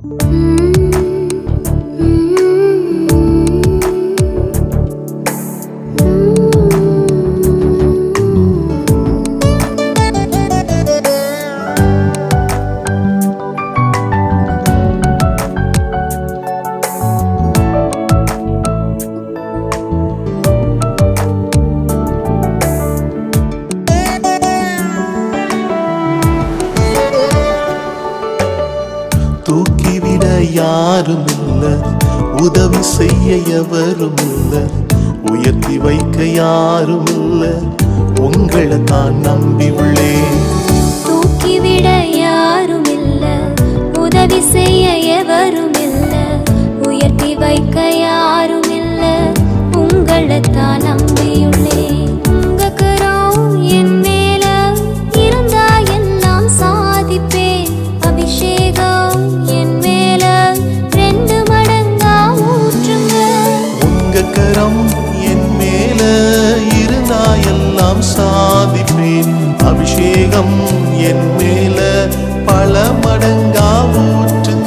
தூக்கிவிட யாரும் இல்ல உதவி செய்ய எவரும் இல்ல உயர்த்தி வைக்க யாரும் இல்ல உங்களை தான் நம்பி உள்ளேன் தூக்கிவிட யாரும் இல்ல உதவி செய்ய எவரும் இல்ல உயர்த்தி வைக்க யாரும் இல்ல உங்களை தான் நம்பியுள்ளேன் உங்க கரம் என் மேல இருந்தா எல்லாம் சாதிப்பேன் அபிஷேகம் என் மேல ரெண்டு மடங்கா ஊற்றுங்க உங்க கரம் என் மேல இருந்தா எல்லாம் சாதிப்பேன் அபிஷேகம் என் மேல பல மடங்கா ஊற்றுங்க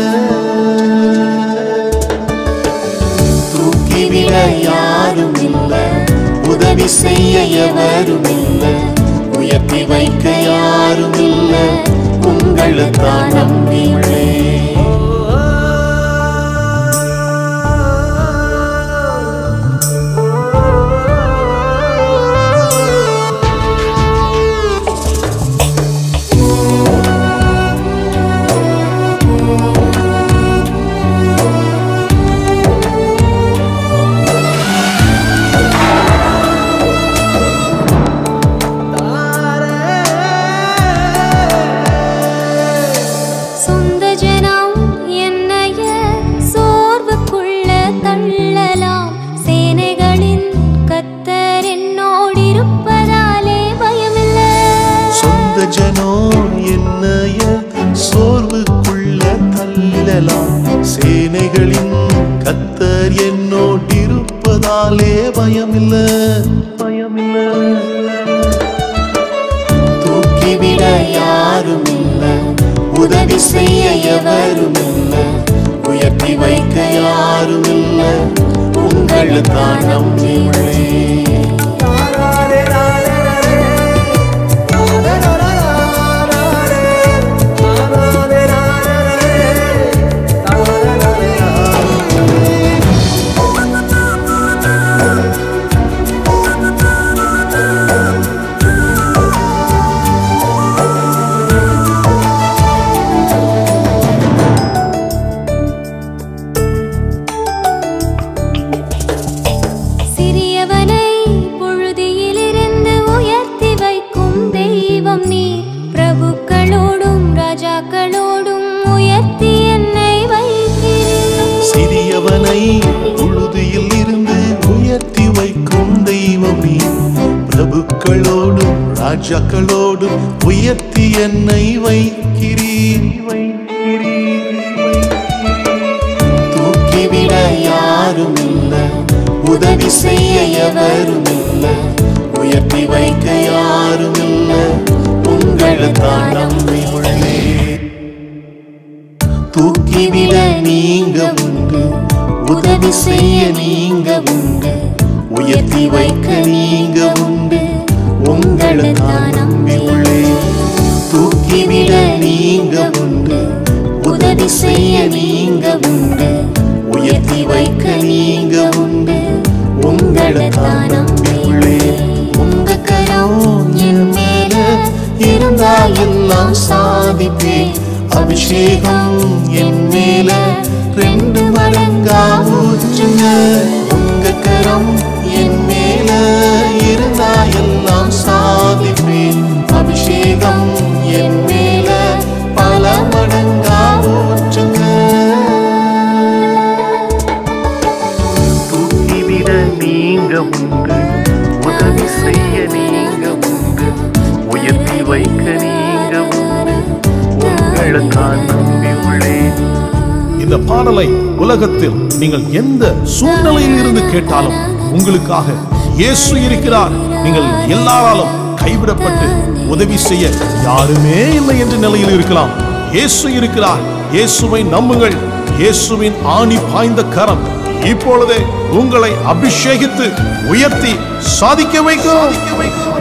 தூக்கிவிட யாரும் இல்ல உதவி செய்ய எவரும் இல்ல உயர்த்தி வைக்க யாரும் இல்ல உங்களை தான் நம்பியுள்ளேன் சொந்த ஜனம் என்னைய சோர்வுக்குள்ள தள்ளலாம் சேனைகளின் கத்தர் என்னோடிருப்பதாலே பயமில்ல சொந்த ஜனோ என்னைய சோர்வுக்குள்ள தள்ளலாம் சேனைகளின் கத்தர் என்னோடிருப்பதாலே பயமில்ல பயமில்ல தூக்கிவிட யாரும் இல்ல உதவி செய்ய எவரும் இல்ல உயர்த்தி வைக்க யாரும் இல்ல உங்களை தான் நம்பியுள்ளேன் சிறியவனை புழுதியிலிருந்து உயர்த்தி வைக்கும் தெய்வம் நீ பிரபுக்களோடும் ராஜாக்களோடும் உயர்த்தி என்னை வைக்கிறீர் சிறியவனை புழுதியில் இருந்து உயர்த்தி வைக்கும் தெய்வம் நீ பிரபுக்களோடும் ராஜாக்களோடும் உயர்த்தி என்னை வைக்கிறீர் தூக்கிவிட யாரும் இல்ல உதவி செய்ய எவரும் இல்ல உயர்த்தி வைக்க யாரும் இல்ல உங்களை தான் நம்பி உள்ளேன் தூக்கிவிட நீங்க உண்டு உதவி செய்ய நீங்க உண்டு உயர்த்தி வைக்க நீங்க உண்டு உங்களை தான் நம்பி உள்ளேன் தூக்கிவிட நீங்க உண்டு உதவி செய்ய நீங்க உண்டு உயர்த்தி வைக்க நீங்க உண்டு உங்களை தான் நம்பி உள்ளேன் உங்க கரம் என் மேல இருந்தா எல்லாம் சாதிப்பேன் அபிஷேகம் என் மேல ரெண்டு மடங்கா ஊற்றுங்க உங்க கரம் என் மேல இருந்தா எல்லாம் சாதிப்பேன் அபிஷேகம் என் மேல பல மடங்கா ஊற்றுங்க தூக்கிவிட நீங்க உண்டு உதவி செய்ய நீங்க உண்டு உயர்த்தி வைக்க நீங்க உண்டு உங்களை தான் நம்பி உள்ளேன் இந்த பாடலை உலகத்தில் நீங்கள் எந்த சூழ்நிலையில் இருந்து கேட்டாலும் உங்களுக்காக இயேசு இருக்கிறார் நீங்கள் எல்லாராலும் கைவிடப்பட்டு உதவி செய்ய யாருமே இல்லை என்ற நிலையில் இருக்கலாம் இயேசு இருக்கிறார் இயேசுவை நம்புங்கள் இயேசுவின் ஆணி பாய்ந்த கரம் இப்பொழுதே உங்களை அபிஷேகித்து உயர்த்தி சாதிக்க வைக்கும்